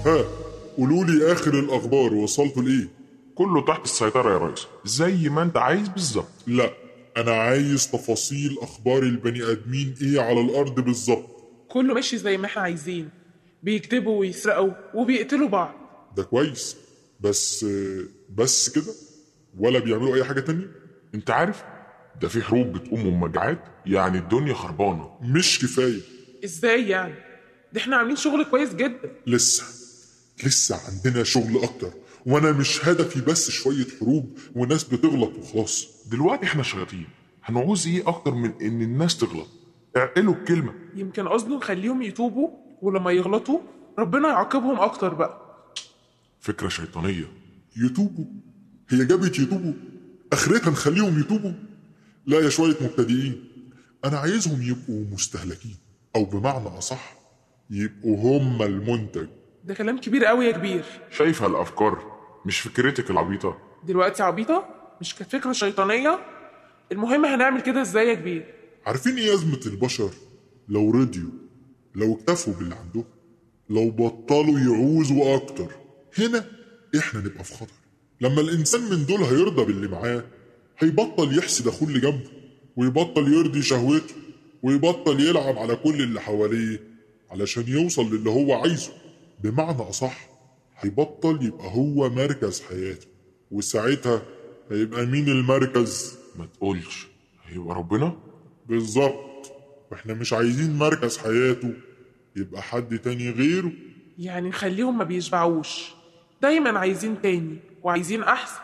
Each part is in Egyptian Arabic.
ها قولوا لي اخر الاخبار وصلتوا لايه كله تحت السيطرة يا ريس زي ما انت عايز بالظبط لا انا عايز تفاصيل اخبار البني ادمين ايه على الارض بالظبط كله ماشي زي ما احنا عايزين بيكتبوا ويسرقوا وبيقتلوا بعض ده كويس بس بس كده ولا بيعملوا اي حاجه تانية انت عارف ده في حروب بتقوم ومجاعات يعني الدنيا خربانة مش كفايه ازاي يعني ده احنا عاملين شغل كويس جدا لسه لسه عندنا شغل اكتر وانا مش هدفي بس شويه حروب وناس بتغلط وخلاص دلوقتي احنا شياطين هنعوز ايه اكتر من ان الناس تغلط اعقلوا الكلمة يمكن قصده نخليهم يتوبوا ولما يغلطوا ربنا يعاقبهم اكتر بقى فكرة شيطانية يتوبوا هي جابت يتوبوا اخرتها نخليهم يتوبوا لا يا شويه مبتدئين انا عايزهم يبقوا مستهلكين او بمعنى اصح يبقوا هم المنتج ده كلام كبير قوي يا كبير شايفة الافكار مش فكرتك العبيطة دلوقتي عبيطة مش كانت فكرة شيطانية المهم هنعمل كده ازاي يا كبير عارفين ايه ازمه البشر لو رضيوا لو اكتفوا باللي عندهم لو بطلوا يعوزوا اكتر هنا احنا نبقى في خطر لما الانسان من دول هيرضى باللي معاه هيبطل يحسد اخوه اللي جنبه ويبطل يرضي شهوته ويبطل يلعب على كل اللي حواليه علشان يوصل للي هو عايزه بمعنى اصح هيبطل يبقى هو مركز حياته وساعتها هيبقى مين المركز ما تقولش هيبقى ربنا بالظبط واحنا مش عايزين مركز حياته يبقى حد تاني غيره يعني نخليهم ما بيشبعوش دايما عايزين تاني وعايزين احسن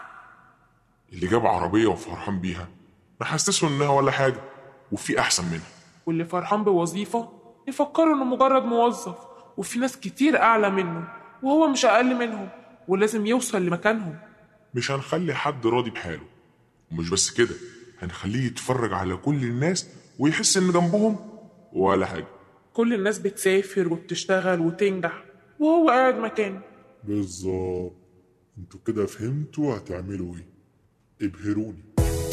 اللي جاب عربية وفرحان بيها نحسسه انها ولا حاجة وفي احسن منها واللي فرحان بوظيفة يفكروا انه مجرد موظف وفي ناس كتير اعلى منه وهو مش اقل منهم ولازم يوصل لمكانهم مش هنخلي حد راضي بحاله ومش بس كده هنخليه يتفرج على كل الناس ويحس ان جنبهم ولا حاجة كل الناس بتسافر وبتشتغل وتنجح وهو قاعد مكانه بالظبط انتوا كده فهمتوا هتعملوا ايه ابهروني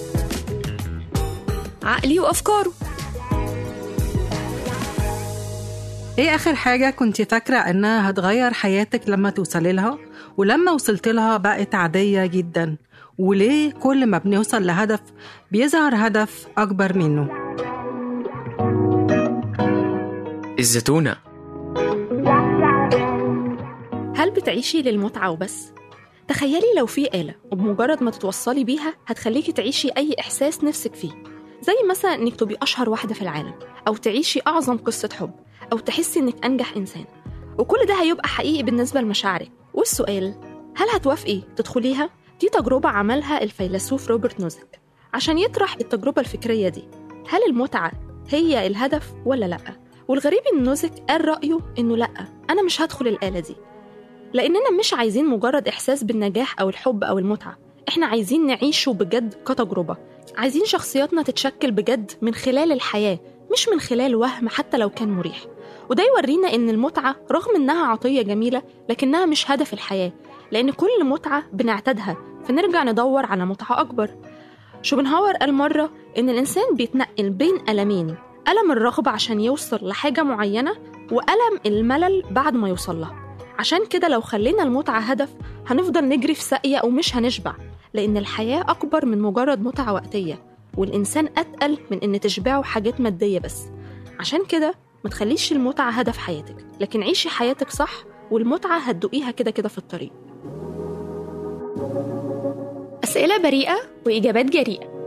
عقلي وأفكاره ايه اخر حاجة كنت فاكرة انها هتغير حياتك لما توصلي لها ولما وصلت لها بقت عادية جدا وليه كل ما بنوصل لهدف بيظهر هدف اكبر منه الزتونة هل بتعيشي للمتعة وبس؟ تخيلي لو في آلة وبمجرد ما تتوصلي بيها هتخليكي تعيشي أي إحساس نفسك فيه زي مثلا إنك تبقي أشهر واحدة في العالم أو تعيشي أعظم قصة حب أو تحسي إنك أنجح إنسان وكل ده هيبقى حقيقي بالنسبة لمشاعرك والسؤال هل هتوافقي تدخليها؟ دي تجربة عملها الفيلسوف روبرت نوزك عشان يطرح التجربة الفكرية دي هل المتعة هي الهدف ولا لأ؟ والغريب إن نوزك قال رأيه إنه لأ أنا مش هدخل الآلة دي لأننا مش عايزين مجرد إحساس بالنجاح أو الحب أو المتعة إحنا عايزين نعيشه بجد كتجربة عايزين شخصياتنا تتشكل بجد من خلال الحياة مش من خلال وهم حتى لو كان مريح وده يورينا إن المتعة رغم إنها عطية جميلة لكنها مش هدف الحياة لأن كل متعة بنعتادها فنرجع ندور على متعة أكبر شوبنهاور قال مرة إن الإنسان بيتنقل بين ألمين ألم الرغبة عشان يوصل لحاجة معينة وألم الملل بعد ما يوصل لها عشان كده لو خلينا المتعة هدف هنفضل نجري في ساقية ومش هنشبع لأن الحياة أكبر من مجرد متعة وقتية والإنسان أتقل من إن تشبعه حاجات مادية بس عشان كده ما تخليش المتعة هدف حياتك لكن عيشي حياتك صح والمتعة هتدوقيها كده كده في الطريق أسئلة بريئة وإجابات جريئة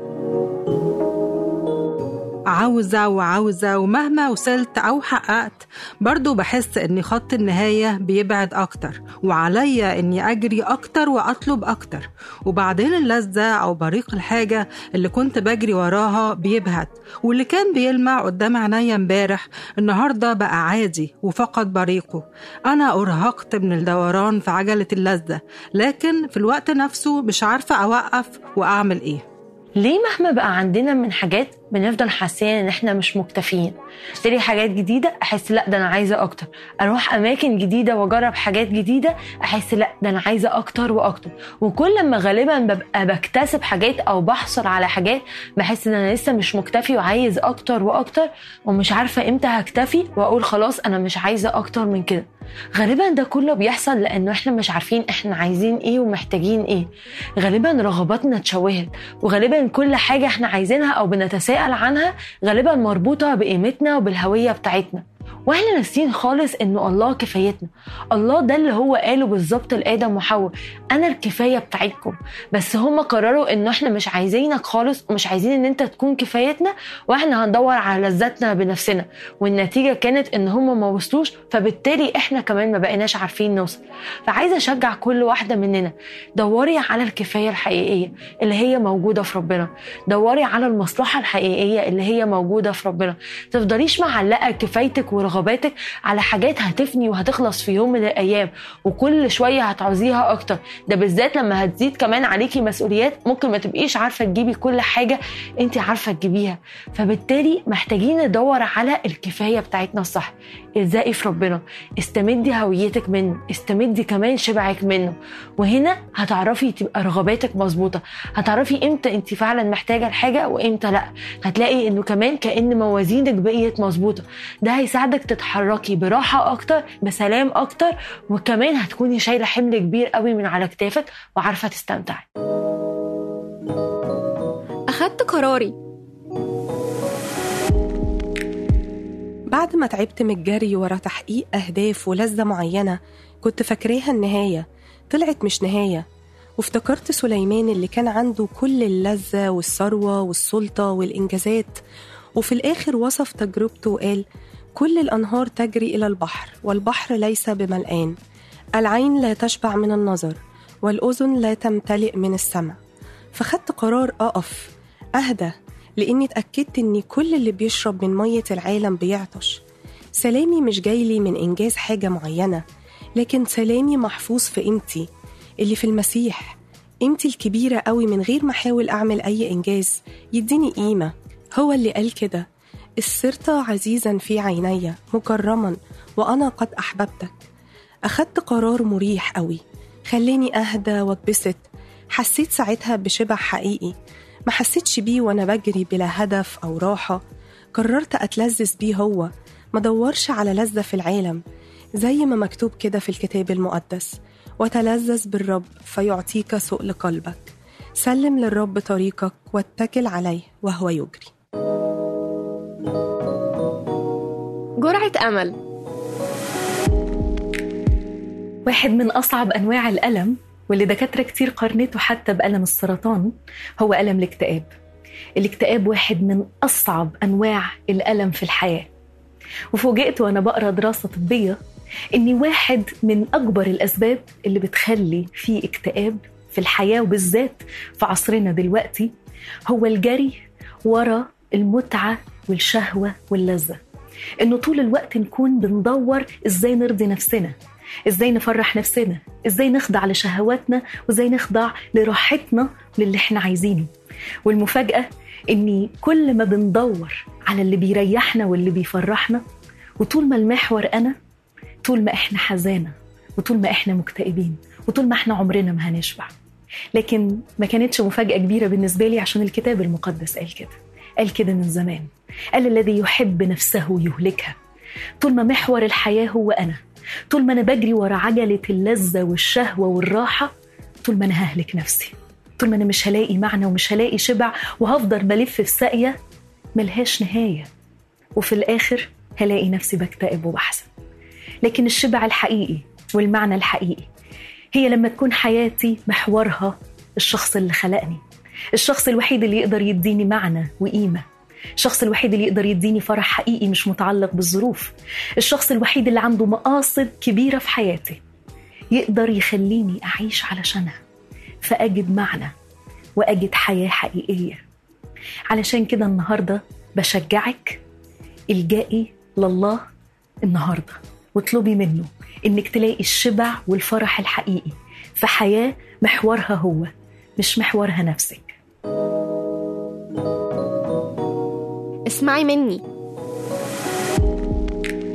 عاوزة وعاوزة ومهما وصلت أو حققت برضو بحس إن خط النهاية بيبعد أكتر وعليا إني أجري أكتر وأطلب أكتر وبعدين اللذة أو بريق الحاجة اللي كنت بجري وراها بيبهت واللي كان بيلمع قدام عينيا امبارح النهاردة بقى عادي وفقد بريقه أنا أرهقت من الدوران في عجلة اللذة لكن في الوقت نفسه مش عارفة أوقف وأعمل إيه ليه مهما بقى عندنا من حاجات بنفضل حاسين ان احنا مش مكتفيين اشتري حاجات جديده احس لا ده انا عايزه اكتر اروح اماكن جديده واجرب حاجات جديده احس لا ده انا عايزه اكتر واكتر وكل ما غالبا ببقى بكتسب حاجات او بحصل على حاجات بحس ان انا لسه مش مكتفي وعايز اكتر واكتر ومش عارفه امتى هكتفي واقول خلاص انا مش عايزه اكتر من كده غالبا ده كله بيحصل لانه احنا مش عارفين احنا عايزين ايه ومحتاجين ايه غالبا رغباتنا اتشوهت وغالبا كل حاجه احنا عايزينها او بنتساءل عنها غالبا مربوطه بقيمتنا وبالهويه بتاعتنا واحنا ناسيين خالص انه الله كفايتنا الله ده اللي هو قاله بالظبط لادم وحواء انا الكفايه بتاعتكم بس هم قرروا انه احنا مش عايزينك خالص ومش عايزين ان انت تكون كفايتنا واحنا هندور على لذاتنا بنفسنا والنتيجه كانت ان هم ما وصلوش فبالتالي احنا كمان ما بقيناش عارفين نوصل فعايزه اشجع كل واحده مننا دوري على الكفايه الحقيقيه اللي هي موجوده في ربنا دوري على المصلحه الحقيقيه اللي هي موجوده في ربنا تفضليش معلقه كفايتك ورغباتك على حاجات هتفني وهتخلص في يوم من الايام وكل شويه هتعوزيها اكتر ده بالذات لما هتزيد كمان عليكي مسؤوليات ممكن ما تبقيش عارفه تجيبي كل حاجه انت عارفه تجيبيها فبالتالي محتاجين ندور على الكفايه بتاعتنا الصح الزقي في ربنا استمدي هويتك منه استمدي كمان شبعك منه وهنا هتعرفي تبقى رغباتك مظبوطه هتعرفي امتى انت فعلا محتاجه الحاجه وامتى لا هتلاقي انه كمان كان موازينك بقيت مظبوطه ده هيساعدك تتحركي براحه اكتر بسلام اكتر وكمان هتكوني شايله حمل كبير قوي من على كتافك وعارفه تستمتعي أخدت قراري بعد ما تعبت من الجري ورا تحقيق أهداف ولذة معينة كنت فاكراها النهاية طلعت مش نهاية وافتكرت سليمان اللي كان عنده كل اللذة والثروة والسلطة والإنجازات وفي الآخر وصف تجربته وقال كل الأنهار تجري إلى البحر والبحر ليس بملآن العين لا تشبع من النظر والأذن لا تمتلئ من السمع فخدت قرار أقف أهدى لأني اتأكدت إن كل اللي بيشرب من مية العالم بيعطش سلامي مش جايلي من إنجاز حاجة معينة لكن سلامي محفوظ في قيمتي اللي في المسيح قيمتي الكبيرة قوي من غير ما أحاول أعمل أي إنجاز يديني قيمة هو اللي قال كده السرت عزيزا في عيني مكرما وأنا قد أحببتك أخدت قرار مريح قوي خلاني أهدى واتبسط حسيت ساعتها بشبع حقيقي ما حسيتش بيه وأنا بجري بلا هدف أو راحة قررت أتلذذ بيه هو ما دورش على لذة في العالم زي ما مكتوب كده في الكتاب المقدس وتلذذ بالرب فيعطيك سؤل قلبك سلم للرب طريقك واتكل عليه وهو يجري جرعة أمل واحد من أصعب أنواع الألم واللي دكاترة كتير قارنته حتى بألم السرطان هو ألم الاكتئاب الاكتئاب واحد من أصعب أنواع الألم في الحياة وفوجئت وأنا بقرأ دراسة طبية إن واحد من أكبر الأسباب اللي بتخلي في اكتئاب في الحياة وبالذات في عصرنا دلوقتي هو الجري ورا المتعة والشهوة واللذة إنه طول الوقت نكون بندور إزاي نرضي نفسنا ازاي نفرح نفسنا ازاي نخضع لشهواتنا وازاي نخضع لراحتنا للي احنا عايزينه والمفاجأة اني كل ما بندور على اللي بيريحنا واللي بيفرحنا وطول ما المحور انا طول ما احنا حزانة وطول ما احنا مكتئبين وطول ما احنا عمرنا ما هنشبع لكن ما كانتش مفاجأة كبيرة بالنسبة لي عشان الكتاب المقدس قال كده قال كده من زمان قال الذي يحب نفسه يهلكها طول ما محور الحياة هو أنا طول ما أنا بجري ورا عجلة اللذة والشهوة والراحة طول ما أنا ههلك نفسي طول ما أنا مش هلاقي معنى ومش هلاقي شبع وهفضل بلف في ساقية ملهاش نهاية وفي الآخر هلاقي نفسي بكتئب وبحزن لكن الشبع الحقيقي والمعنى الحقيقي هي لما تكون حياتي محورها الشخص اللي خلقني الشخص الوحيد اللي يقدر يديني معنى وقيمة الشخص الوحيد اللي يقدر يديني فرح حقيقي مش متعلق بالظروف الشخص الوحيد اللي عنده مقاصد كبيرة في حياتي يقدر يخليني أعيش علشانها فأجد معنى وأجد حياة حقيقية علشان كده النهاردة بشجعك الجائي لله النهاردة واطلبي منه إنك تلاقي الشبع والفرح الحقيقي في حياة محورها هو مش محورها نفسك اسمعي مني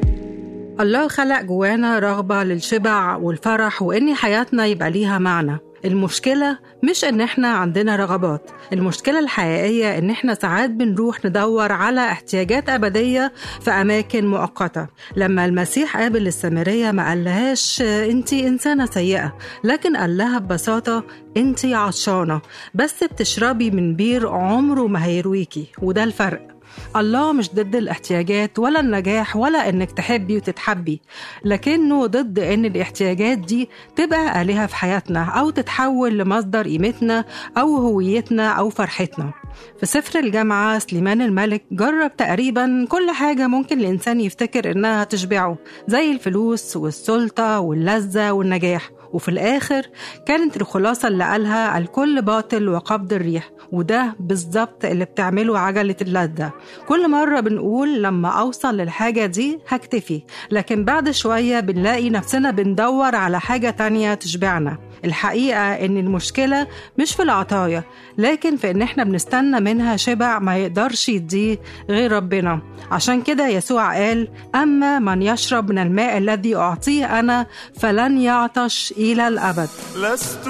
الله خلق جوانا رغبة للشبع والفرح وإن حياتنا يبقى ليها معنى المشكلة مش إن إحنا عندنا رغبات المشكلة الحقيقية إن إحنا ساعات بنروح ندور على احتياجات أبدية في أماكن مؤقتة لما المسيح قابل السامرية ما قالهاش أنتي إنسانة سيئة لكن قال لها ببساطة أنتي عطشانة بس بتشربي من بير عمره ما هيرويكي وده الفرق الله مش ضد الاحتياجات ولا النجاح ولا انك تحبي وتتحبي لكنه ضد ان الاحتياجات دي تبقى آلهة في حياتنا او تتحول لمصدر قيمتنا او هويتنا او فرحتنا في سفر الجامعة سليمان الملك جرب تقريبا كل حاجة ممكن الإنسان يفتكر إنها تشبعه زي الفلوس والسلطة واللذة والنجاح وفي الآخر كانت الخلاصة اللي قالها الكل باطل وقبض الريح وده بالظبط اللي بتعمله عجلة اللذة كل مرة بنقول لما أوصل للحاجة دي هكتفي لكن بعد شوية بنلاقي نفسنا بندور على حاجة تانية تشبعنا الحقيقة إن المشكلة مش في العطايا لكن في إن إحنا بنستنى منها شبع ما يقدرش يديه غير ربنا عشان كده يسوع قال أما من يشرب من الماء الذي أعطيه أنا فلن يعطش إلى الأبد لست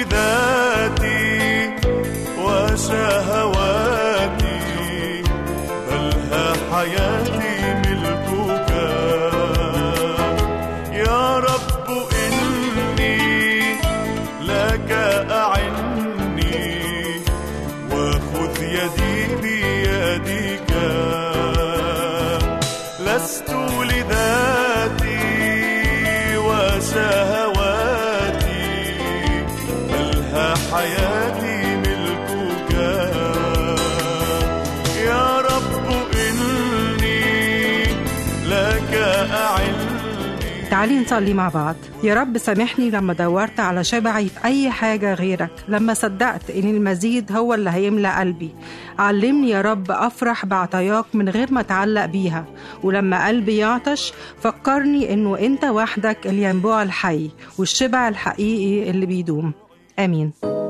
لذاتي وشهواتي بل ها حياتي ملكك يا رب إني لك أعني وخذ يدي بيدك لست لذاتي وشهواتي بل ها حياتي ملكك يا رب إني لك أعني تعالي نصلي مع بعض يا رب سامحني لما دورت على شبعي في أي حاجة غيرك لما صدقت إن المزيد هو اللي هيملأ قلبي علمني يا رب أفرح بعطاياك من غير ما أتعلق بيها ولما قلبي يعطش فكرني إنه أنت وحدك الينبوع الحي والشبع الحقيقي اللي بيدوم آمين